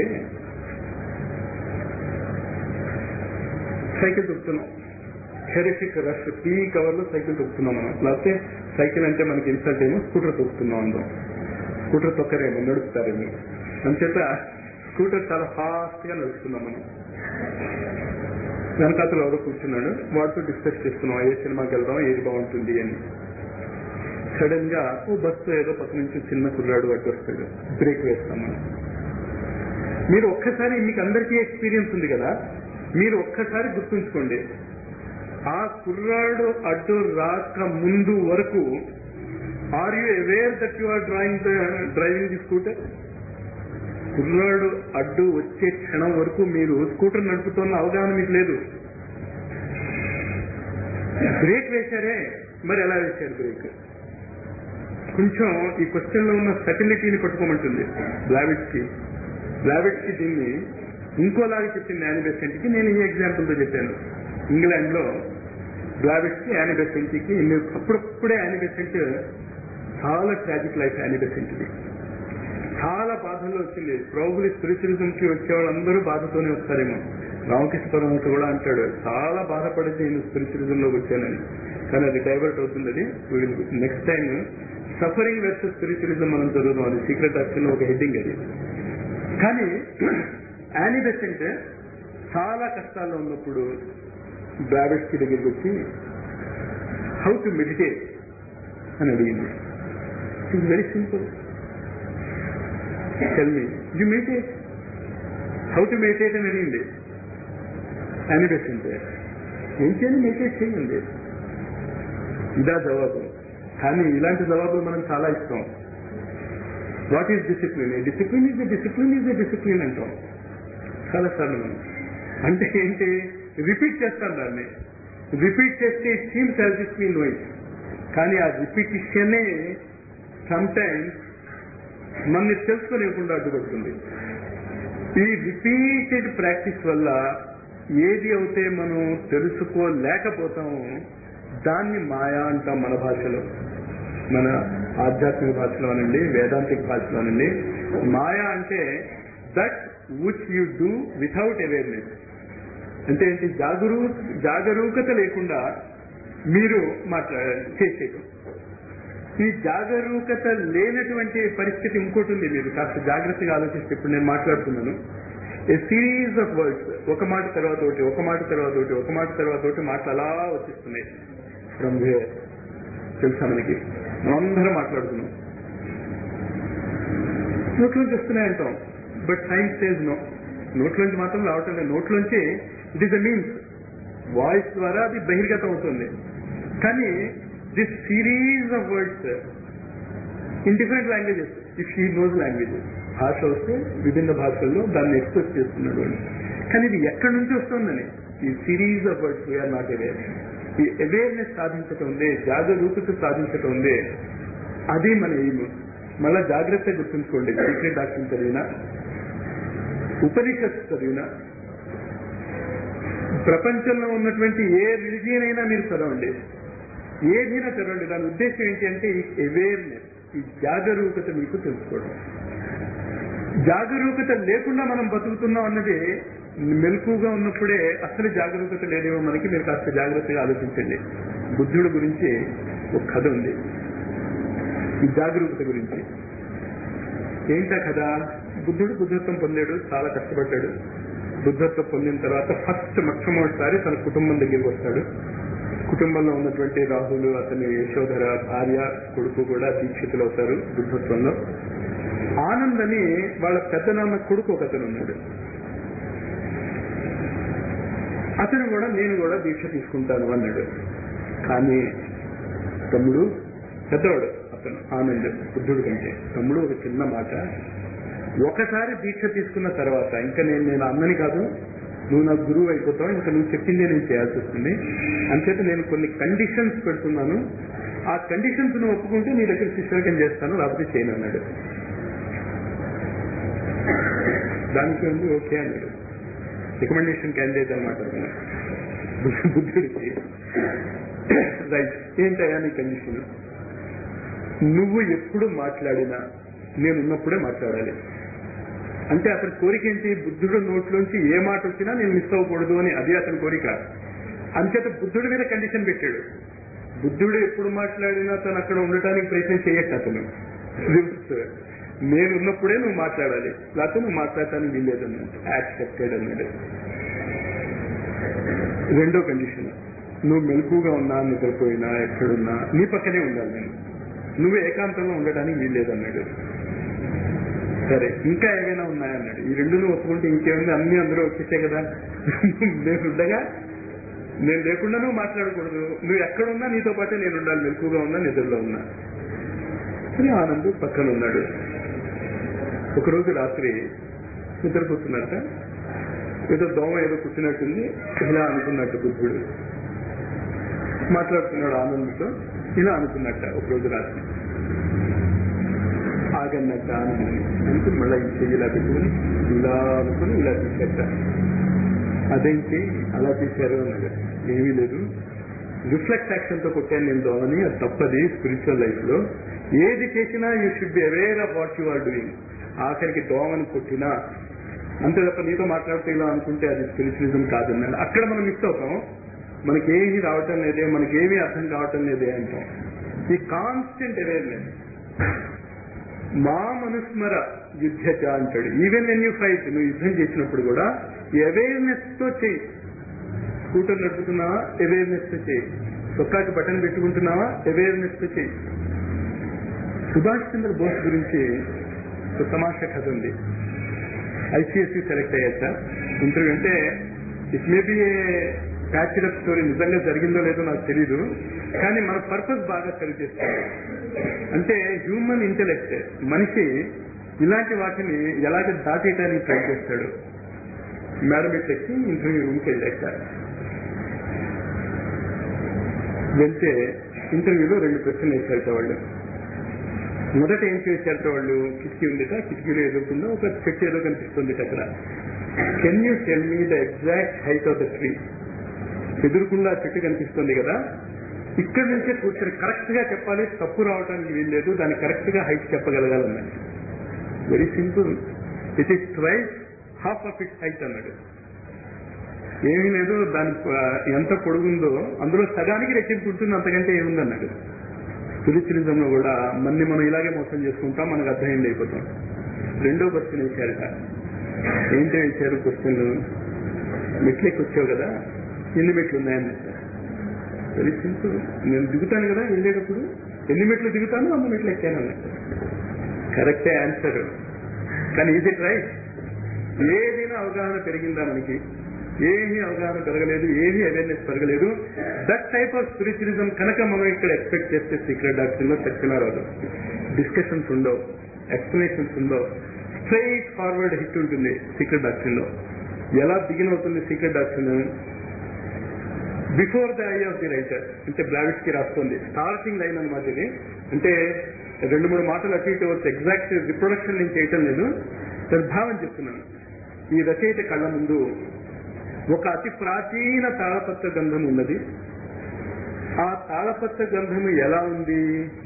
సైకిల్ తొక్కుతున్నాం హెరిఫిక్ రష్ పీ కవర్ లో సైకిల్ తొక్కుతున్నాం మనం లేకపోతే సైకిల్ అంటే మనకి ఇన్సల్ట్ ఏమో స్కూటర్ తొక్కుతున్నాం అందరం స్కూటర్ తొక్కరేమో నడుపుతారేమో అంచేత స్కూటర్ చాలా ఫాస్ట్ గా నడుస్తున్నాం మనం వెనకాతలు ఎవరో కూర్చున్నాడు వాడితో డిస్కస్ చేస్తున్నాం ఏ సినిమాకి వెళ్దాం ఏది బాగుంటుంది అని సడన్ గా ఓ బస్సు ఏదో పక్క నుంచి చిన్న కుర్రాడు అడ్డు వస్తాడు బ్రేక్ వేస్తాం మనం మీరు ఒక్కసారి మీకు అందరికీ ఎక్స్పీరియన్స్ ఉంది కదా మీరు ఒక్కసారి గుర్తుంచుకోండి ఆ కుర్రాడు అడ్డు రాక ముందు వరకు are you aware that you are drawing driving the scooter కుర్రాడు అడ్డు వచ్చే క్షణం వరకు మీరు స్కూటర్ నడుపుతున్న అవగాహన మీకు లేదు బ్రేక్ వేశారే మరి ఎలా వేశారు బ్రేక్ కొంచెం ఈ క్వశ్చన్ లో ఉన్న సటిలిటీని పట్టుకోమంటుంది బ్లావిట్స్ కి బ్లావిట్స్ కి దీన్ని ఇంకోలాగా చెప్పింది యానిబెసెంట్ కి నేను ఈ ఎగ్జాంపుల్ తో చెప్పాను ఇంగ్లాండ్ లో బ్లావిట్స్ కి యానిబెసెంట్ కి అప్పుడప్పుడే యానిబెసెంట్ చాలా ట్రాజిక్ లైఫ్ యానిబెసెంట్ ది చాలా బాధల్లో వచ్చింది ప్రాబులి స్పిరిచువలిజం కి వచ్చే వాళ్ళందరూ బాధతోనే వస్తారేమో రామకృష్ణ పరమహంస కూడా అంటాడు చాలా బాధపడితే నేను స్పిరిచువలిజం లోకి వచ్చానని కానీ అది డైవర్ట్ అవుతుంది అది next time suffering versus spiritualism మనం చదువుదాం అది సీక్రెట్ ఆప్షన్ ఒక హెడ్డింగ్ అది కానీ యానీ బెసెంట్ చాలా కష్టాల్లో ఉన్నప్పుడు బ్రాబెట్స్ కి దగ్గరికి వచ్చి హౌ టు మెడిటేట్ అని అడిగింది it very simple tell me you meditate how to meditate అని అడిగింది యానీ బెసెంట్ ఏం చేయాలి మెడిటేట్ చేయండి ఇదా జవాబు కానీ ఇలాంటి జవాబులు మనం చాలా ఇస్తాం what is discipline discipline is discipline is discipline అంటాం చాలా సార్లు మనం అంటే ఏంటి రిపీట్ చేస్తాం దాన్ని రిపీట్ చేస్తే it seems as it me noise కానీ ఆ రిపీటిషనే సమ్ టైమ్స్ మనని తెలుసుకోలేకుండా అడ్డుపడుతుంది ఈ రిపీటెడ్ ప్రాక్టీస్ వల్ల ఏది అయితే మనం తెలుసుకోలేకపోతామో దాన్ని మాయా అంటాం మన భాషలో మన ఆధ్యాత్మిక భాషలో అనండి వేదాంతిక భాషలో అనండి మాయా అంటే that which you do without awareness అంటే ఏంటి జాగరూ జాగరూకత లేకుండా మీరు మాట్లాడ చేసేయటం ఈ జాగరూకత లేనటువంటి పరిస్థితి ఇంకోటి ఉంది మీరు కాస్త జాగ్రత్తగా ఆలోచిస్తే ఇప్పుడు నేను మాట్లాడుతున్నాను ఏ సిరీస్ ఆఫ్ వర్డ్స్ ఒక మాట తర్వాత ఒకటి ఒక మాట తర్వాత ఒకటి ఒక మాట తర్వాత ఒకటి మాటలు అలా వచ్చిస్తున్నాయి ఫ్రమ్ వేర్ తెలుసా మనకి మనందరం మాట్లాడుతున్నాం నోట్లోంచి వస్తున్నాయి అంటాం బట్ సైన్స్ సేజ్ నో నోట్లోంచి మాత్రం రావటం లేదు నోట్లోంచి it is a means voice ద్వారా అది బహిర్గతం అవుతుంది కానీ this series of words in different languages if he knows languages భాష వస్తే విభిన్న భాషల్లో దాన్ని ఎక్స్ప్రెస్ చేస్తున్నాడు అని కానీ ఇది ఎక్కడి నుంచి వస్తుందని ఈ series of words we are not aware ఈ అవేర్నెస్ సాధించటం ఉందే జాగరూకత సాధించటం ఉందే అది మన ఎయిమ్ మళ్ళా జాగ్రత్త గుర్తుంచుకోండి సీక్రెట్ డాక్టర్ చదివినా ఉపనిషత్ చదివినా ప్రపంచంలో ఉన్నటువంటి ఏ రిలిజియన్ అయినా మీరు చదవండి ఏదైనా చదవండి దాని ఉద్దేశం ఏంటి అంటే ఈ అవేర్నెస్ ఈ జాగరూకత మీకు తెలుసుకోవడం జాగరూకత లేకుండా మనం బతుకుతున్నాం అన్నది మెలకుగా ఉన్నప్పుడే అసలు జాగరూకత లేదేమో మనకి మీరు కాస్త జాగ్రత్తగా ఆలోచించండి బుద్ధుడు గురించి ఒక కథ ఉంది ఈ జాగరూకత గురించి ఏంటా కథ బుద్ధుడు బుద్ధత్వం పొందాడు చాలా కష్టపడ్డాడు బుద్ధత్వం పొందిన తర్వాత ఫస్ట్ మొట్టమొదటిసారి తన కుటుంబం దగ్గరికి వస్తాడు కుటుంబంలో ఉన్నటువంటి రాహులు అతని యశోధర భార్య కొడుకు కూడా దీక్షితులు అవుతారు బుద్ధత్వంలో ఆనంద్ అని వాళ్ళ పెద్దనాన్న కొడుకు ఒక అతను ఉన్నాడు అతను కూడా నేను కూడా దీక్ష తీసుకుంటాను అన్నాడు కానీ తమ్ముడు పెద్దవాడు అతను ఆనంద్ బుద్ధుడు కంటే తమ్ముడు ఒక చిన్న మాట ఒకసారి దీక్ష తీసుకున్న తర్వాత ఇంకా నేను నేను అన్నని కాదు నువ్వు నాకు గురువు అయిపోతావు ఇంకా నువ్వు చెప్పిందే నేను చేయాల్సి వస్తుంది అంచేత నేను కొన్ని కండిషన్స్ పెడుతున్నాను ఆ కండిషన్స్ నువ్వు ఒప్పుకుంటే నీ దగ్గర శిష్యకం చేస్తాను లేకపోతే చేయను అన్నాడు దానికి ఉంది ఓకే అన్నాడు రికమెండేషన్ క్యాండిడేట్ అనమాట అతను. బుద్ధుడికి రైట్ ఏంటయ్యా నీ కండిషన్ నువ్వు ఎప్పుడు మాట్లాడినా నేనున్నప్పుడే మాట్లాడాలి అంటే అతని కోరిక ఏంటి బుద్ధుడు నోట్లోంచి ఏ మాట వచ్చినా నేను మిస్ అవ్వకూడదు అని అది అతని కోరిక అంచేత బుద్ధుడి మీద కండిషన్ పెట్టాడు బుద్ధుడు ఎప్పుడు మాట్లాడినా తను అక్కడ ఉండటానికి ప్రయత్నం చేయట్టు అతను రివర్స్ నేను ఉన్నప్పుడే నువ్వు మాట్లాడాలి లేకపోతే నువ్వు మాట్లాడటానికి వీల్లేదన్నాడు యాక్సెప్టెడ్ అన్నాడు రెండో కండిషన్ నువ్వు మెలకుగా ఉన్నా నిద్రపోయినా ఎక్కడున్నా నీ పక్కనే ఉండాలి నేను నువ్వు ఏకాంతంలో ఉండడానికి వీల్లేదన్నాడు సరే ఇంకా ఏమైనా ఉన్నాయన్నాడు ఈ రెండు నువ్వు ఒప్పుకుంటే ఇంకేముంది అన్ని అందరూ వచ్చేసే కదా నేను ఉండగా నేను లేకుండా నువ్వు మాట్లాడకూడదు నువ్వు ఎక్కడున్నా నీతో పాటే నేను ఉండాలి మెలకుగా ఉన్నా నిద్రలో ఉన్నా అని ఆనంద్ పక్కన ఉన్నాడు ఒకరోజు రాత్రి నిద్రపోతున్నట్ట ఏదో దోమ ఏదో కుట్టినట్టుంది ఇలా అనుకున్నట్టు బుద్ధుడు మాట్లాడుతున్నాడు ఆనంద్తో ఇలా అనుకున్నట్ట ఒక రోజు రాత్రి ఆగన్నట్ట ఆనందని అనుకుని మళ్ళీ ఈ చెయ్యి ఇలా పెట్టుకుని ఇలా అనుకుని ఇలా తీసేట అదేంటి అలా తీశారు అన్నాడు ఏమీ లేదు రిఫ్లెక్ట్ యాక్షన్ తో కొట్టాను నేను దోమని అది తప్పది స్పిరిచువల్ లైఫ్ లో ఏది చేసినా you should be aware of what you are doing ఆఖరికి దోమని కొట్టినా అంతే తప్ప నీతో మాట్లాడితే ఇలా అనుకుంటే అది స్పిరిచువలిజం కాదన్నాడు అక్కడ మనం మిస్ అవుతాం మనకేమీ రావటం లేదే మనకేమీ అర్థం కావటం లేదే అంటాం ఈ కాన్స్టెంట్ అవేర్నెస్ మా మనుస్మర యుద్ధచ అంటాడు ఈవెన్ వెన్ యూ ఫైట్ నువ్వు యుద్ధం చేసినప్పుడు కూడా అవేర్నెస్ తో చెయ్యి స్కూటర్ నడుపుతున్నావా అవేర్నెస్ తో చేయి చొక్కాకి బటన్ పెట్టుకుంటున్నావా అవేర్నెస్ తో చేయి సుభాష్ చంద్ర బోస్ గురించి ఒక తమాషా కథ ఉంది ఐసిఎస్సి సెలెక్ట్ అయ్యాక ఇంటర్వ్యూ అంటే it may be patched up story నిజంగా జరిగిందో లేదో నాకు తెలీదు కానీ మన పర్పస్ బాగా సరి చేస్తుంది అంటే హ్యూమన్ ఇంటెలెక్ట్ మనిషి ఇలాంటి వాటిని ఎలాగ దాటేయడానికి ట్రై చేస్తాడు మేడం ఎక్కి ఇంటర్వ్యూ రూమ్కి వెళ్ళాక వెళ్తే ఇంటర్వ్యూలో రెండు ప్రశ్నలు వేసారట వాళ్ళు మొదట ఏం చేశారట వాళ్ళు కిటికీ ఉందిట కిటికీలో ఎదుర్కొందో ఒక చెట్టు ఏదో కనిపిస్తుంది అక్కడ can you tell me the exact height of the tree ఎదురుకుండా చెట్టు కనిపిస్తుంది కదా ఇక్కడ నుంచే కూర్చొని కరెక్ట్ గా చెప్పాలి తప్పు రావడానికి వీల్లేదు దాన్ని కరెక్ట్ గా హైట్ చెప్పగలగాలన్నాడు very simple it is twice half of it height అన్నాడు ఏమీ లేదు దాని ఎంత పొడుగుందో అందులో సగానికి రెట్టింపు ఉంటుంది అంతకంటే ఏముందన్నాడు స్పిరిచువలిజం లో కూడా మన్ని మనం ఇలాగే మోసం చేసుకుంటాం మనకు అర్థమైంది అయిపోతాం రెండో క్వశ్చన్ వేశారట ఏంటో వేశారు క్వశ్చన్లు మెట్లెక్కి వచ్చావు కదా ఎన్ని మెట్లు ఉన్నాయన్నట్ట వెరీ సింపుల్ నేను దిగుతాను కదా వెళ్ళేటప్పుడు ఎన్ని మెట్లు దిగుతాను అన్ని మెట్లు ఎక్కాను అన్నట్టు కరెక్టే ఆన్సర్ కానీ ఇది రైట్ ఏదైనా అవగాహన పెరిగిందా మనకి ఏమీ అవగాహన పెరగలేదు ఏమీ అవేర్నెస్ పెరగలేదు దట్ టైప్ ఆఫ్ స్పిరిచువలిజం కనుక మనం ఇక్కడ ఎక్స్పెక్ట్ చేస్తే సీక్రెట్ డాక్టర్ లో చచ్చినా రాదు డిస్కషన్స్ ఉండవు ఎక్స్ప్లెనేషన్స్ ఉండవు స్ట్రైట్ ఫార్వర్డ్ హిట్ ఉంటుంది సీక్రెట్ డాక్టర్ లో ఎలా బిగిన్ అవుతుంది secret doctor before the eye of the writer అంటే బ్లావిట్స్ కి రాస్తుంది స్టార్టింగ్ లైన్ అనమాట ఇది అంటే రెండు మూడు మాటలు అటు ఇటు వచ్చి ఎగ్జాక్ట్ రిప్రొడక్షన్ నేను చేయటం లేదు భావం చెప్తున్నాను ఈ రచయిత కళ్ళ ముందు ఒక అతి ప్రాచీన తాళపత్ర గంధం ఉన్నది ఆ తాళపత్ర గంధము ఎలా ఉంది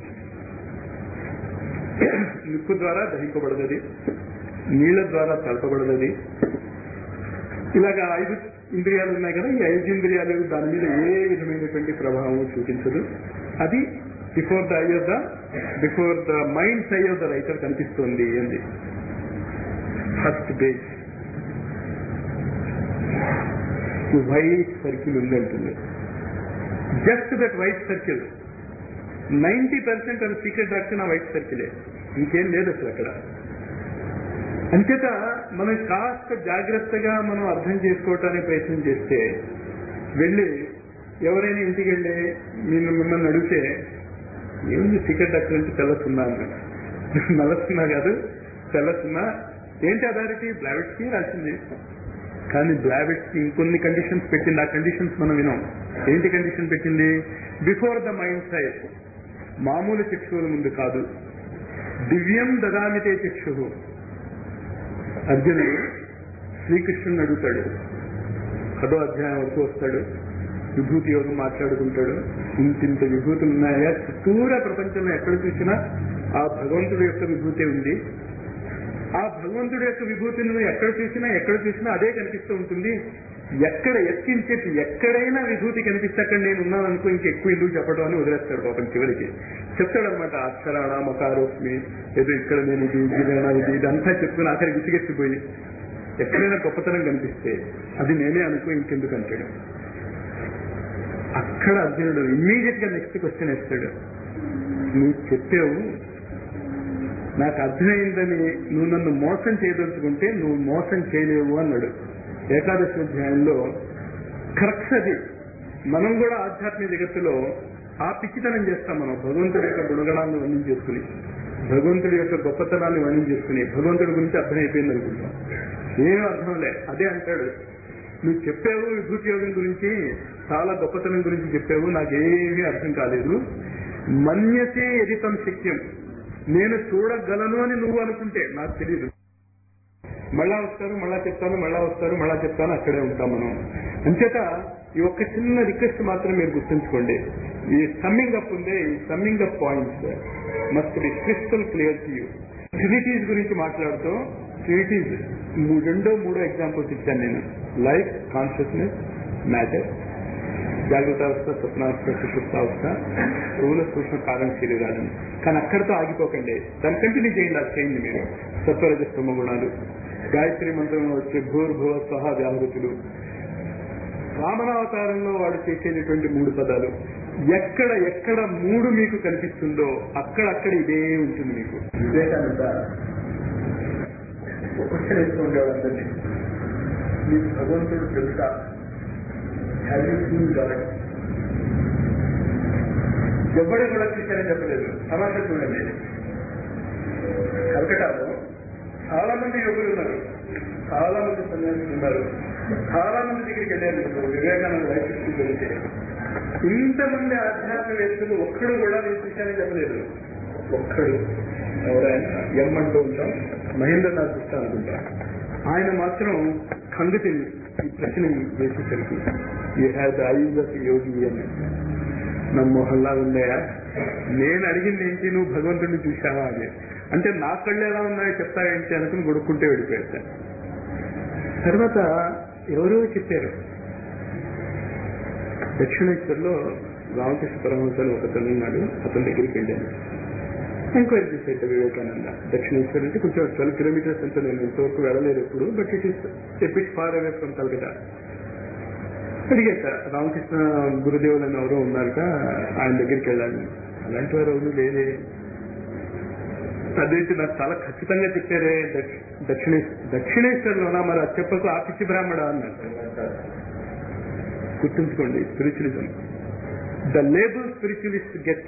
నిప్పు ద్వారా దహింపబడదది నీళ్ల ద్వారా కలపబడదది ఇలాగా ఐదు ఇంద్రియాలు ఉన్నాయి కదా ఈ ఐదు ఇంద్రియాలు దాని మీద ఏ విధమైనటువంటి ప్రభావం చూపించదు అది before the eye of the before the mind's eye of the writer కనిపిస్తుంది అంది ఫస్ట్ పేజ్ వైట్ సర్కిల్ ఉంది అంటుంది just that white circle ninety percent అది సీక్రెట్ డాక్టర్ ఆ వైట్ సర్కిలే ఇంకేం లేదు అసలు అక్కడ అంచేత మనం కాస్త జాగ్రత్తగా మనం అర్థం చేసుకోవటానికి ప్రయత్నం చేస్తే వెళ్ళి ఎవరైనా ఇంటికి వెళ్ళి నేను మిమ్మల్ని అడిగితే ఏముంది సీక్రెట్ డాక్టర్ అంటే తెల్లసున్నా అన్నాడు నల్లసున్నా కాదు తెల్లసున్నా ఏంటి అథారిటీ బ్లావెట్స్ కి రాసింది కానీ బ్లావెట్స్ కి ఇంకొన్ని కండిషన్స్ పెట్టింది ఆ కండిషన్స్ మనం వినాం ఏంటి కండిషన్ పెట్టింది బిఫోర్ ద మైండ్ సైడ్ మామూలు చక్షువుల ముందు కాదు దివ్యం దదామితే చక్షు అర్జునుడు శ్రీకృష్ణుని అడుగుతాడు పదో అధ్యాయం వరకు వస్తాడు విభూతి యోగం మాట్లాడుకుంటాడు ఇంతింత విభూతులు ఉన్నాయా చుట్టూరా ప్రపంచంలో ఎక్కడ చూసినా ఆ భగవంతుడి యొక్క విభూతి ఉంది ఆ భగవంతుడి యొక్క విభూతిని ఎక్కడ చూసినా ఎక్కడ చూసినా అదే కనిపిస్తూ ఉంటుంది ఎక్కడ ఎత్తించేటి ఎక్కడైనా విభూతి కనిపిస్తే అక్కడ నేను ఉన్నాను అనుకో ఇంకెక్కువ ఎందుకు చెప్పడం అని వదిలేస్తాడు పాపం చివరికి చెప్తాడనమాట అక్షరాణ మకారోస్మి ఏదో ఇక్కడ నేను ఇది గిరేణ ఇది ఇదంతా చెప్పుకుని ఆఖరి విసిగెత్తిపోయి ఎక్కడైనా గొప్పతనం కనిపిస్తే అది నేనే అనుకో ఇంకెందుకు అంటాడు అక్కడ అర్జునుడు ఇమ్మీడియట్ గా నెక్స్ట్ క్వశ్చన్ వేస్తాడు నువ్వు చెప్పావు నాకు అర్థమైందని నువ్వు నన్ను మోసం చేయదలుచుకుంటే నువ్వు మోసం చేయలేవు అన్నాడు ఏకాదశి అధ్యాయంలో క్రక్స్ అది మనం కూడా ఆధ్యాత్మిక జగత్తులో ఆ పిచ్చితనం చేస్తాం మనం భగవంతుడి యొక్క గుణగణాలను వర్ణం చేసుకుని భగవంతుడి యొక్క గొప్పతనాన్ని వర్ణం చేసుకుని భగవంతుడి గురించి అర్థమైపోయింది అనుకుంటాం ఏం అర్థం లే అదే అంటాడు నువ్వు చెప్పావు విభూతి యోగం గురించి చాలా గొప్పతనం గురించి చెప్పావు నాకేమీ అర్థం కాలేదు మన్యసే ఎదితం శక్యం నేను చూడగలను అని నువ్వు అనుకుంటే నాకు తెలియదు మళ్ళా వస్తారు మళ్ళా చెప్తాను మళ్ళా వస్తారు మళ్ళా చెప్తాను అక్కడే ఉంటాం మనం అంచేత ఈ ఒక్క చిన్న రిక్వెస్ట్ మాత్రం మీరు గుర్తుంచుకోండి ఈ సమ్మింగ్ అప్ ఉందే ఈ summing up points must be crystal clear to you trinities గురించి మాట్లాడుతూ ట్రినిటీస్ రెండో మూడో ఎగ్జాంపుల్స్ ఇచ్చాను నేను లైఫ్ కాన్షియస్నెస్ మ్యాటర్ జాగ్రత్తావస్థ స్వప్నావస్థ సుషుప్తావస్థ స్థూల సూక్ష్మ కారణ శరీరాలను కానీ అక్కడితో ఆగిపోకండి దాన్ని కంటిన్యూ చేయండి అది చేయండి మీరు సత్వరజస్తమ గుణాలు గాయత్రి మంత్రంలో వచ్చే భూర్భువ స్వహ వ్యాహృతులు వామనావతారంలో వాడు చేసేటటువంటి మూడు పదాలు ఎక్కడ ఎక్కడ మూడు మీకు కనిపిస్తుందో అక్కడక్కడ ఇదే ఉంటుంది మీకు వివేకానంద క్వశ్చన్ వేస్తూ ఉండేవాడు అందరినీ మీకు భగవంతుడు తెలుసా హ్యావ్ యూ సీన్ గాడ్ ఎవడు కూడా చూశారని చెప్పలేదు సమాజం చూడండి కలకటాలో చాలా మంది యువకులు ఉన్నారు చాలా మంది సన్యాసులు ఉన్నారు చాలా మంది దగ్గరికి వెళ్ళారు ఇప్పుడు వివేకానంద లైఫ్ హిస్టరీ గురించి ఇంతమంది ఆధ్యాత్మవేత్తలు ఒక్కడు కూడా నేను చూశానని చెప్పలేదు ఒక్కడు ఎవరైనా ఎం అంటూ ఉంటాం మహేంద్రనాథ్ గుప్తా అనుకుంటా ఆయన మాత్రం ఖండితి ఈ ప్రశ్న వేసేసరికి you have the eyes of yogi అని నా మొహల్లా ఉన్నాయా నేను అడిగింది ఏంటి నువ్వు భగవంతుడిని చూశావా అని అంటే నా కళ్ళు ఎలా ఉన్నాయో చెప్తావేంటి అనుకుని గొడుక్కుంటే వెళ్ళిపోయాడు తర్వాత ఎవరో చెప్పారు దక్షిణేశ్వర్లో రామకృష్ణ పరమహంసలు ఒక తను ఉన్నాడు అతని దగ్గరికి వెళ్ళాను ఎంక్వైరీ చేసేట వివేకానంద దక్షిణేశ్వర్ అంటే కొంచెం ట్వెల్వ్ కిలోమీటర్స్ అంతా నేను ఇంతవరకు వెళ్ళలేదు ఎప్పుడు but it is a bit far away from Calcutta అడిగేట రామకృష్ణ గురుదేవులు అని ఎవరో ఉన్నారట ఆయన దగ్గరికి వెళ్ళాను అలాంటి వారు ఎవరు లేదే అదేంటి నాకు చాలా ఖచ్చితంగా చెప్పారే దక్ష- దక్షిణేశ్ దక్షిణేశ్వర్లోనా మరి అది చెప్పకు ఆ పిచ్చి బ్రాహ్మణ అన్నట్టు గుర్తుంచుకోండి spiritualism the label spiritualist get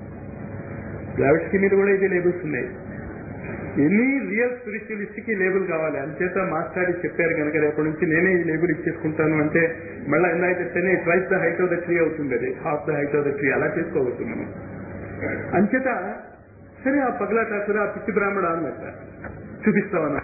కి మీద కూడా ఇదే లేబుల్స్ ఉన్నాయి ఎనీ రియల్ స్పిరిచువలిస్ట్ కి లేబుల్ కావాలి అంచేత మాస్టాడి చెప్పారు కనుక రేపటి నుంచి నేనే ఈ లేబుల్ ఇచ్చేసుకుంటాను అంటే మళ్ళీ ఇందాక చెప్తేనే twice the height of the tree అవుతుంది అది half the height of the tree అలా చేసుకోవచ్చు మనం అంచేత సరే ఆ పగలా కాకురా ఆ పిచ్చి బ్రాహ్మణ అన్నట్ట చూపిస్తావన్న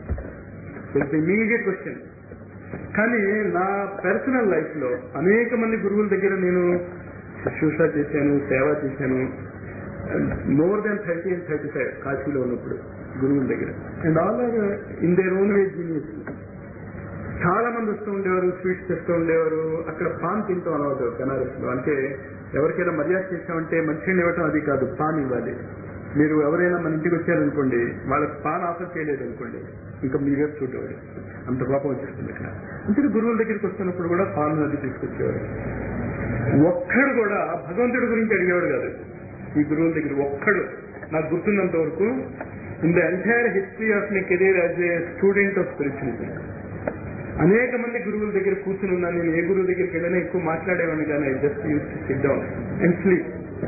ఇమీడియట్ క్వశ్చన్ కానీ నా పర్సనల్ లైఫ్ లో అనేక మంది గురువుల దగ్గర నేను శుశ్రూష చేశాను సేవ చేశాను more than thirty and thirty five కాశీలో ఉన్నప్పుడు గురువుల దగ్గర and all are in their own way genius చాలా మంది వస్తూ ఉండేవారు స్వీట్స్ తెస్తూ ఉండేవారు అక్కడ పాన్ తింటూ అలవాటు బెనారస్ లో అంటే ఎవరికైనా మర్యాద చేసామంటే మంచిగా ఇవ్వటం అది కాదు పాన్ ఇవ్వాలి మీరు ఎవరైనా మన ఇంటికి వచ్చారనుకోండి వాళ్ళకి పాన్ ఆఫర్ చేయలేదు అనుకోండి ఇంకా మీ వైపు చూడేవారు అంత కోపం వచ్చేస్తుంది ఇక్కడ అంటే గురువుల దగ్గరికి వస్తున్నప్పుడు కూడా పాన్ అది తీసుకొచ్చేవారు ఒక్కడు కూడా భగవంతుడి గురించి అడిగేవాడు కాదు ఈ గురువుల దగ్గర ఒక్కడు నాకు గుర్తున్నంత వరకు in the entire history of my career as a student of spiritualism అనేక మంది గురువుల దగ్గర కూర్చుని ఉన్నాను నేను ఏ గురువు దగ్గరికి వెళ్ళినా ఎక్కువ మాట్లాడేవాడిని కానీ I just use to sit down and sleep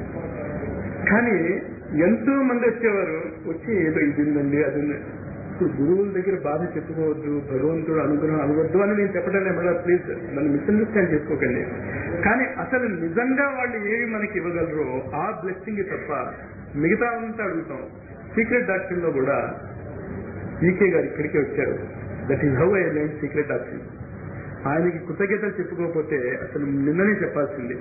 కానీ ఎంతో మంది వచ్చేవారు వచ్చి ఏదో ఇది ఉందండి అది ఉంది ఇప్పుడు గురువుల దగ్గర బాధ చెప్పుకోవద్దు భగవంతుడు అనుగ్రహం అనవద్దు అని నేను చెప్పడం లేదు ప్లీజ్ నన్ను మిస్అండర్స్టాండ్ చేసుకోకండి కానీ అసలు నిజంగా వాళ్ళు ఏమి మనకి ఇవ్వగలరో ఆ బ్లెస్సింగ్ తప్ప మిగతా అంతా అడుగుతాం సీక్రెట్ డాక్టర్ లో కూడా ఈకే గారు ఇక్కడికే వచ్చారు that is how I learn secret doctor ఆయనకి కృతజ్ఞతలు చెప్పుకోకపోతే అసలు నిన్ననే చెప్పాల్సింది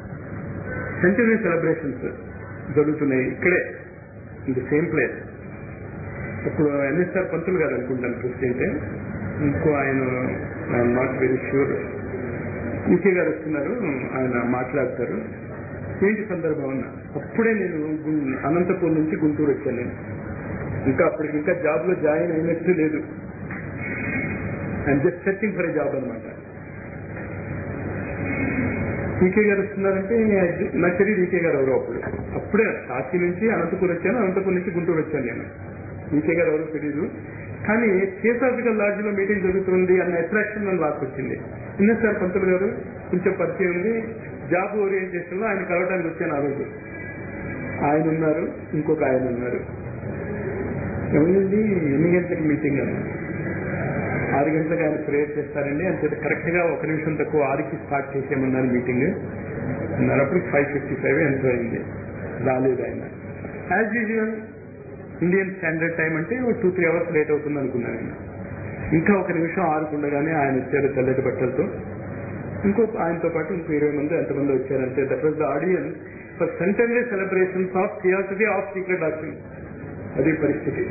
సెంచరీ సెలబ్రేషన్స్ జరుగుతున్నాయి ఇక్కడే ఇన్ ది సేమ్ ప్లేస్ ఇప్పుడు ఎన్ఎస్ఆర్ పంతులు గారు అనుకుంటాను ప్రెసిడెంట్ ఇంకో ఆయన I'm not very sure EK గారు వస్తున్నారు ఆయన మాట్లాడతారు ఏంటి సందర్భం అన్న అప్పుడే నేను గు- అనంతపూర్ నుంచి గుంటూరు వచ్చాను నేను ఇంకా అప్పటికి ఇంకా జాబ్ లో జాయిన్ అయినట్టు లేదు I'm just searching for a job అనమాట ఈకే గారు వస్తున్నారంటే నాకు తెలియదు ఈకే గారు ఎవరో అప్పుడు అప్పుడే కాశీ నుంచి అనంతపూర్ వచ్చాను అనంతపూర్ నుంచి గుంటూరు వచ్చాను నేను ఈకే గారు ఎవరో తెలియదు కానీ కేసాఫికల్ లాడ్జ్ లో మీటింగ్ జరుగుతుంది అన్న అట్రాక్షన్ నన్ను లాక్కొచ్చింది సార్ పంతులు గారు కొంచెం పరిచయం ఉంది జాబ్ ఓరియంటేషన్ లో ఆయన కలవడానికి వచ్చాను ఆ రోజు ఆయన ఉన్నారు ఇంకొక ఆయన ఉన్నారు ఏమైంది ఎన్ని గంటలకు మీటింగ్ అని ఆరు గంటలకు ఆయన ప్రేయర్ చేస్తారండి అంతే కరెక్ట్ గా ఒక నిమిషం తక్కువ ఆరుకి స్టార్ట్ చేసేయమన్నారు మీటింగ్ అన్నప్పుడు ఫైవ్ ఫిఫ్టీ ఫైవ్ ఎంతో అయింది రాలేదు ఆయన as usual Indian standard time అంటే టూ త్రీ అవర్స్ లేట్ అవుతుంది అనుకున్నాను నేను ఇంకా ఒక నిమిషం ఆరుకుండగానే ఆయన వచ్చారు తెల్లటి బట్టలతో ఇంకో ఆయనతో పాటు ఇంకో ఇరవై మంది ఎంతమంది వచ్చారంటే that was the audience for centenary celebrations of theosophy of secret doctor అది పరిస్థితి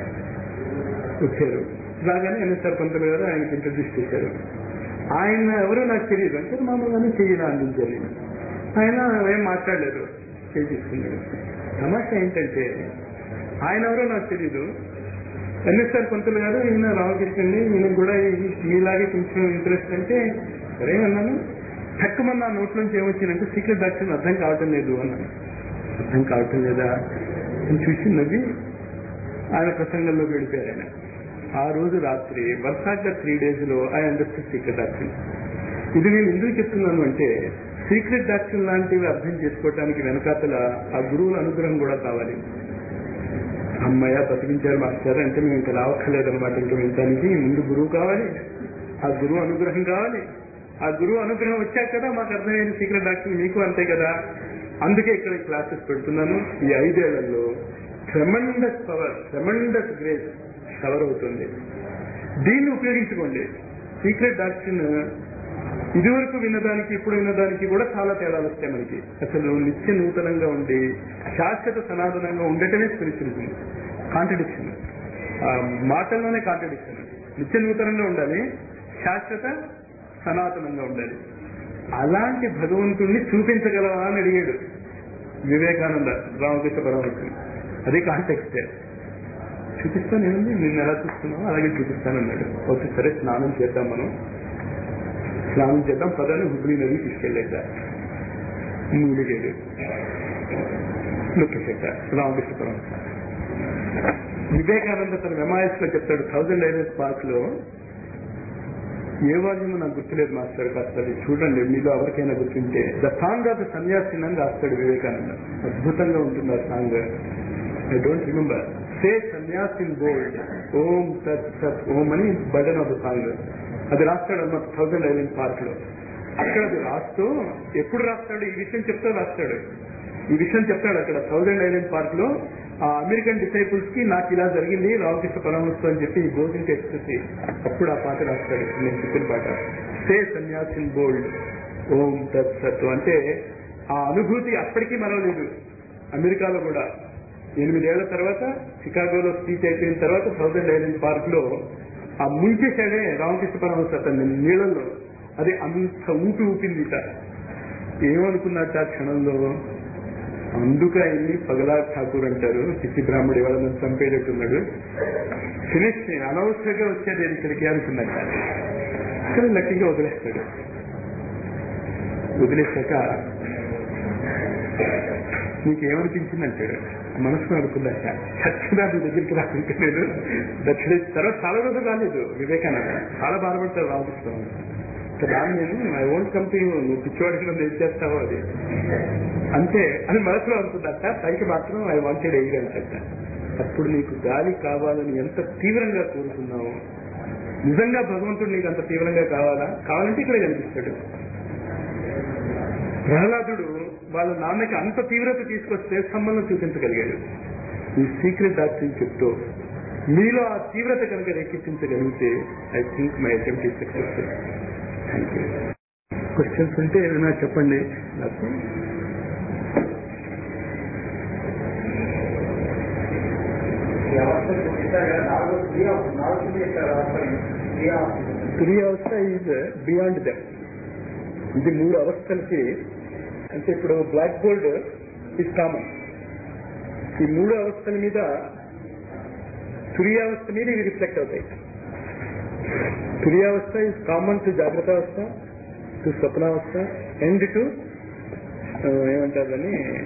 వచ్చారు రాగానే ఎన్ఎస్ఆర్ పంతులు గారు ఆయనకి ఇంట్రడ్యూస్ చేశారు ఆయన ఎవరో నాకు తెలియదు అంటే మామూలుగానే చెయ్యిలా అందించారు ఆయన ఏం మాట్లాడలేదు చేయి తీసుకున్నాడు తమాషా ఏంటంటే ఆయన ఎవరో నాకు తెలియదు ఎన్ఎస్ఆర్ పంతులు గారు ఈయన రామకృష్ణండి ఈయన కూడా ఈ- మీలాగే కొంచెం ఇంట్రెస్ట్ అంటే సరే అన్నాను తక్కువ నా నోట్లోంచి ఏమొచ్చిందంటే సీక్రెట్ డాక్టర్ అర్థం కావటం లేదు అన్నాను అర్థం కావటం లేదా అని చూసి నవ్వి ఆయన ప్రసంగంలో గడిపారు ఆయన ఆ రోజు రాత్రి వరుసగా త్రీ డేస్ లో ఐ అండర్స్టూడ్ సీక్రెట్ డాక్టర్ ఇది నేను ఎందుకు చెప్తున్నాను అంటే సీక్రెట్ డాక్టర్ లాంటివి అర్థం చేసుకోవటానికి వెనకాతల ఆ గురువుల అనుగ్రహం కూడా కావాలి అమ్మయ్య బతికించారు మాస్టర్ అంటే మేము ఇంకా రావక్కర్లేదు అనమాట ఇంకా వినటానికి ముందు గురువు కావాలి ఆ గురువు అనుగ్రహం కావాలి ఆ గురువు అనుగ్రహం వచ్చాక కదా మాకు అర్థమైంది సీక్రెట్ డాక్టర్ మీకు అంతే కదా అందుకే ఇక్కడ క్లాసెస్ పెడుతున్నాను ఈ ఐదేళ్లలో tremendous power tremendous grace cover అవుతుంది దీన్ని ఉపయోగించుకోండి సీక్రెట్ డాక్టర్ ఇదివరకు వినదానికి ఇప్పుడు వినదానికి కూడా చాలా తేడాలు వస్తాయి మనకి అసలు నిత్య నూతనంగా ఉండి శాశ్వత సనాతనంగా ఉండటమే స్పిరిచువలిజం కాంట్రడిక్షన్ మాటల్లోనే కాంట్రడిక్షన్ నిత్య నూతనంగా ఉండాలి శాశ్వత సనాతనంగా ఉండాలి అలాంటి భగవంతుణ్ణి చూపించగలవా అని అడిగాడు వివేకానంద రామకృష్ణ పరమహంస అది కాంటెక్స్టే చూపిస్తాను ఏముంది నిన్ను ఎలా చూస్తున్నావు అలాగే చూపిస్తాను అన్నాడు ఓకే సరే స్నానం చేద్దాం మనం స్నానం చేద్దాం పదాన్ని హుబ్లీ నది తీసుకెళ్ళేట మూలిగేడు నొక్కేసేట రామకృష్ణ పరమహంస వివేకానంద తన మెమాయిస్ లో చెప్తాడు థౌజండ్ ఐరస్ పార్క్ లో ఏ వాల్యూమ్ నాకు గుర్తులేదు మాస్టర్ కాస్త అది చూడండి మీలో ఎవరికైనా గుర్తుంటే ద సాంగ్ ఆఫ్ ద సన్యాసి అని రాస్తాడు వివేకానంద అద్భుతంగా ఉంటుంది ఆ song I don't remember say sannyas in bold ఓం తత్ సత్ ఓం అని బటన్ ఆఫ్ ద సాంగ్ అది రాస్తాడు అన్నమాట థౌజండ్ ఐలాండ్ పార్క్ లో అక్కడ అది రాస్తూ ఎప్పుడు రాస్తాడు ఈ విషయం చెప్తూ రాస్తాడు ఈ విషయం చెప్తాడు అక్కడ థౌజండ్ ఐలాండ్ పార్క్ లో ఆ అమెరికన్ డిసైపుల్స్ కి నాకు ఇలా జరిగింది రామకృష్ణ పరమహంస అని చెప్పి ఈ గోసింగ్ ఎక్స్ప్రెస్ అప్పుడు ఆ పాట రాస్తాడు నేను చెప్పిన పాట సే సన్యాస్ ఇన్ బోల్డ్ ఓం తత్ సత్ అంటే ఆ అనుభూతి అప్పటికీ మరవలేదు అమెరికాలో కూడా ఎనిమిదేళ్ల తర్వాత చికాగోలో స్పీచ్ అయిపోయిన తర్వాత థౌజండ్ ఐలాండ్ పార్క్ లో ఆ ముంచేశాడే రామకృష్ణ పరమహంస అతన్ని నీళ్ళల్లో అది అంత ఊపి ఊపింది ఇట ఏమనుకున్నట్టు ఆ క్షణంలో అందుకు ఆయన్ని పగలా ఠాకూర్ అంటారు చిట్టి బ్రాహ్మడు ఇవాళ నన్ను చంపేటట్టున్నాడు ఫినిష్ అనవసరంగా వచ్చేది నేను ఇక్కడికి అనుకున్నాక కానీ లక్కీగా వదిలేస్తాడు వదిలేశాక నీకేమనిపించింది అంటాడు మనసును అనుకున్నాక చచ్చినా నీ దగ్గరికి రాకుంటే నేను దక్షిణ తర్వాత చాలా రోజులు రాలేదు వివేకానంద చాలా బాధపడతాడు రామకృష్ణ ఇంకా దాన్ని నేను ఐ వోంట్ కమ్ టు నువ్వు పిచ్చివాడికి నన్ను ఏం చేస్తావో అది అంతే అది మనసులో అనుకుందట పైకి మాత్రం ఐ వాంటెడ్ ఎయిర్ అంటట అప్పుడు నీకు గాలి కావాలని ఎంత తీవ్రంగా కోరుకున్నావు నిజంగా భగవంతుడు నీకు అంత తీవ్రంగా కావాలా కావాలంటే ఇక్కడే కనిపిస్తాడు ప్రహ్లాదుడు వాళ్ళ నాన్నకి అంత తీవ్రత తీసుకొస్తే సంబంధం చూపించగలిగాడు ఈ సీక్రెట్ డాక్టరింగ్ చెప్తూ మీలో ఆ తీవ్రత కనుక రేకెత్తించగలిగితే I think my attempt is successful thank you questions ఉంటే ఏమైనా చెప్పండి నాకు తురి అవస్థ ఈజ్ బియాండ్ దెమ్ ఇది మూడు అవస్థలకి అంటే ఇప్పుడు బ్లాక్ బోల్డ్ ఈజ్ కామన్ ఈ మూడు అవస్థల మీద తురియావస్థ మీద ఇవి రిఫ్లెక్ట్ అవుతాయి తురియావస్థ ఈజ్ కామన్ టు జాగ్రత్త అవస్థ టు స్వప్నావస్థ అండ్ టు ఏమంటారు దాన్ని